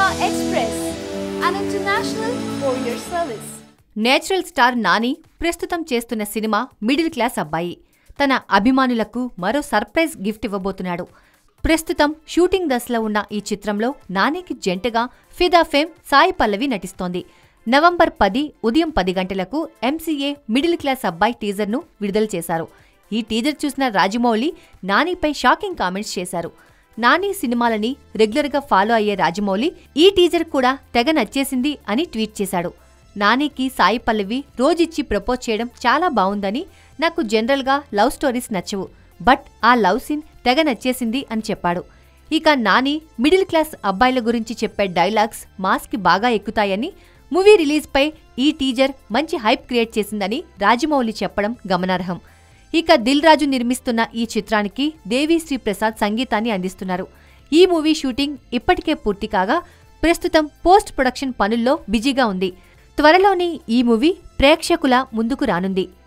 Express, an international courier service. Natural star Nani ప్రస్తుతం చేస్తున్న cinema middle class అబ్బాయి తన అభిమానులకు మరో సర్ప్రైజ్ గిఫ్ట్ ఇవ్వబోతున్నాడు ప్రస్తుతం షూటింగ్ దశలో ఉన్న ఈ చిత్రంలో నానికి జంటగా ఫిదా ఫేమ్ సాయి పల్లవి నటిస్తోంది నవంబర్ పది ఉదయం పది గంటలకు ఎంసీఏ మిడిల్ క్లాస్ అబ్బాయి టీజర్ను విడుదల చేశారు ఈ టీజర్ చూసిన రాజమౌళి నానిపై షాకింగ్ కామెంట్స్ చేశారు నాని సినిమాలని రెగ్యులర్గా ఫాలో అయ్యే రాజమౌళి ఈ టీజర్ కూడా తెగ నచ్చేసింది అని ట్వీట్ చేశాడు నానికి సాయి పల్లవి రోజిచ్చి ప్రపోజ్ చేయడం చాలా బావుందని నాకు జనరల్గా లవ్ స్టోరీస్ నచ్చవు బట్ ఆ లవ్ సీన్ తెగ నచ్చేసింది అని చెప్పాడు ఇక నాని మిడిల్ క్లాస్ అబ్బాయిల గురించి చెప్పే డైలాగ్స్ మాస్కి బాగా ఎక్కుతాయని మూవీ రిలీజ్పై ఈ టీజర్ మంచి హైప్ క్రియేట్ చేసిందని రాజమౌళి చెప్పడం గమనార్హం ఇక దిల్ రాజు నిర్మిస్తున్న ఈ చిత్రానికి దేవిశ్రీ ప్రసాద్ సంగీతాన్ని అందిస్తున్నారు ఈ మూవీ షూటింగ్ ఇప్పటికే పూర్తి కాగా ప్రస్తుతం పోస్ట్ ప్రొడక్షన్ పనుల్లో బిజీగా ఉంది త్వరలోనే ఈ మూవీ ప్రేక్షకుల ముందుకు రానుంది